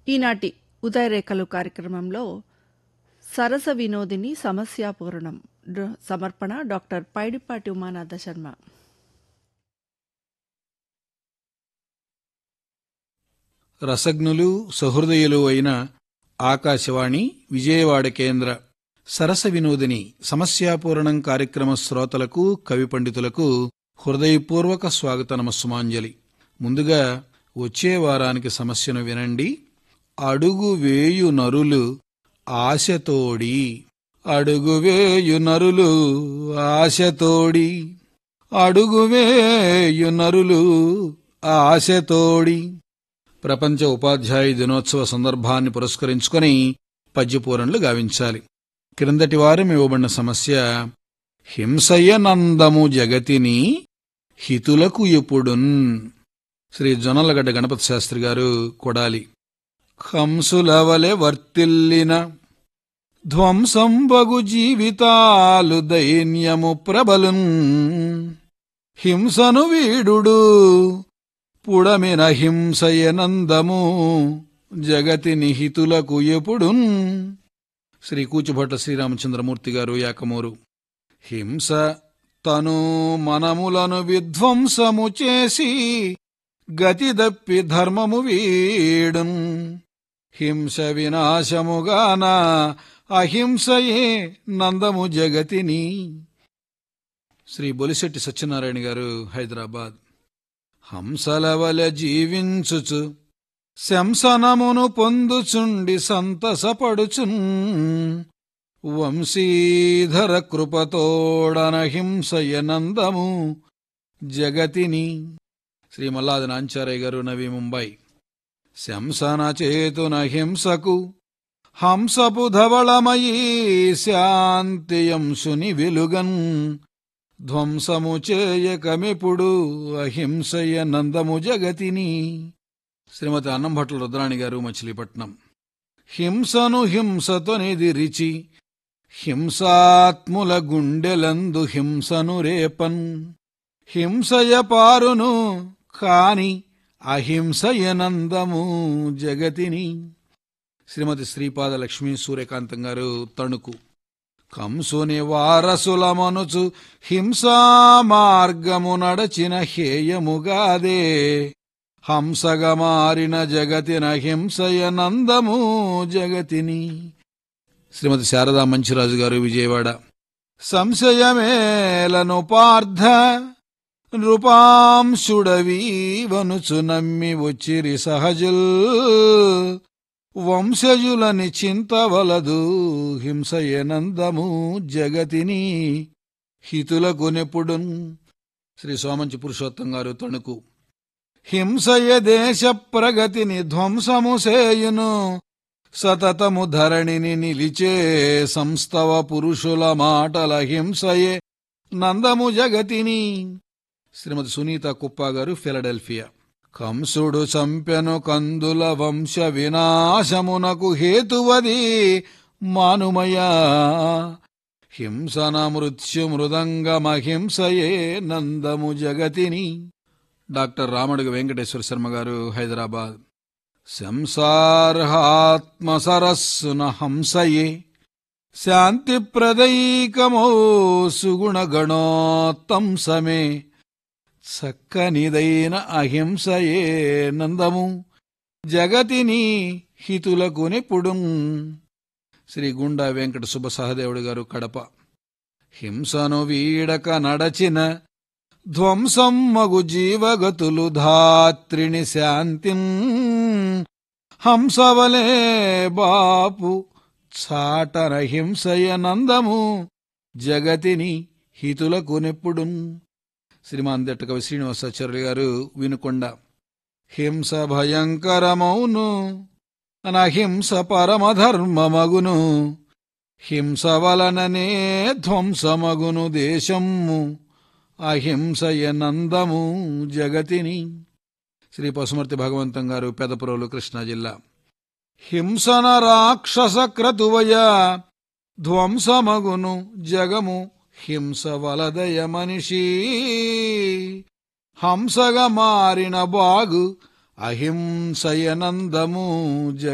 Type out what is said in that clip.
ఈనాటి ఉదయరేఖలు కార్యక్రమంలో సరస వినోదిని సమస్యాపూరణం డ- సమర్పణ డాక్టర్ పైడిపాటి ఉమానాథ శర్మ రసజ్ఞులు సహృదయులు అయిన ఆకాశవాణి విజయవాడ కేంద్ర సరస వినోదిని సమస్యాపూరణం కార్యక్రమ శ్రోతలకు కవి పండితులకు హృదయపూర్వక స్వాగత నమస్సుమాంజలి ముందుగా వచ్చే వారానికి సమస్యను వినండి అడుగు వేయు నరులు ఆశతోడి అడుగు వేయు నరులు ఆశతోడి అడుగు వేయు నరులు ఆశతోడి ప్రపంచ ఉపాధ్యాయ దినోత్సవ సందర్భాన్ని పురస్కరించుకొని పద్యపూరణలు గావించాలి క్రిందటి వారం ఇవ్వబడిన సమస్య హింసయ నందము జగతిని హితులకు ఎప్పుడున్ శ్రీ జొన్నలగడ్డ గణపతి శాస్త్రి గారు కొడాలి హంసులవలె వర్తిల్లిన ధ్వంసంబగు జీవితాలు దైన్యము ప్రబలున్ హింసను వీడుడు పుడమిన హింసయనందము జగతి నిహితులకు ఎప్పుడున్ శ్రీ కూచుభట్ట శ్రీరామచంద్రమూర్తి గారు యాకమూరు హింస తను మనములను విధ్వంసము చేసి గతిదప్పి ధర్మము వీడున్ హింస వినాశముగాన అహింసయే నందము జగతిని శ్రీ బొలిశెట్టి సత్యనారాయణ గారు హైదరాబాద్ హంసలవల జీవించుచు శంసనమును పొందుచుండి సంతసపడుచున్ వంశీధర కృపతోడన హింసయ నందము జగతిని శ్రీ మల్లాది నాంచారయ్య గారు నవీ ముంబై శంసన చేతున హింసకు హంసపు ధవళమయీ శాంతియంశుని వెలుగన్ ధ్వంసము చేయకమిప్పుడు అహింసయ నందము జగతిని శ్రీమతి అన్నంభట్ల రుద్రాణి గారు మచిలీపట్నం హింసను హింసతో నిదిరిచి హింసాత్ముల గుండెలందు హింసను రేపన్ హింసయ పారును కాని అహింసయ నందము జగతిని శ్రీమతి శ్రీపాద లక్ష్మీ సూర్యకాంతం గారు తణుకు కంసుని వారసులమనుచు హింసా మార్గము నడచిన హేయముగాదే హంసగా మారిన జగతిన హింసయ నందము జగతిని శ్రీమతి శారదా మంచిరాజు గారు విజయవాడ సంశయమేలను పార్థ నృపాంశుడవీవనుచు నమ్మి వచ్చిరి సహజుల్ వంశజులని చింతవలదు హింసయ నందము జగతిని హితులకు నెప్పుడున్ శ్రీ సోమంచి పురుషోత్తం గారు తణుకు హింసయ దేశ ప్రగతిని ధ్వంసము సేయును సతతము ధరణిని నిలిచే సంస్తవ పురుషుల మాటల హింసయే నందము జగతిని శ్రీమతి సునీత కుప్ప గారు ఫిలడెల్ఫియా కంసుడు చంపెను కందుల వంశ వినాశమునకు హేతువది మానుమయా హింసన మృత్యు మృదంగమహింసయే నందము జగతిని డాక్టర్ రామడుగ వెంకటేశ్వర శర్మ గారు హైదరాబాద్ సంసార్హాత్మ సరస్సున హంసయే శాంతి ప్రదైకమో సుగుణ గణోత్తంసమే చక్కనిదైన అహింసయే నందము జగతిని హితులకు నిపుడు శ్రీ గుండా వెంకట సుబ్బ సహదేవుడు గారు కడప హింసను వీడక నడచిన ధ్వంసం మగు జీవగతులు ధాత్రిని శాంతిన్ హంసవలే బాపు చాటన హింసయ నందము జగతిని హితులకు నెప్పుడున్ శ్రీమాన్ దట్టకవి శ్రీనివాసాచార్య గారు వినుకొండ హింస భయంకరమౌను అనహింస పరమధర్మమగును హింస వలననే ధ్వంసమగును దేశము అహింసయ నందము జగతిని శ్రీ పశుమర్తి భగవంతం గారు పెదపురవులు కృష్ణా జిల్లా హింసన రాక్షస క్రతువయ ధ్వంసమగును జగము హింస వలదయ మనిషి హంసగా మారిన బాగు అహింసయనందము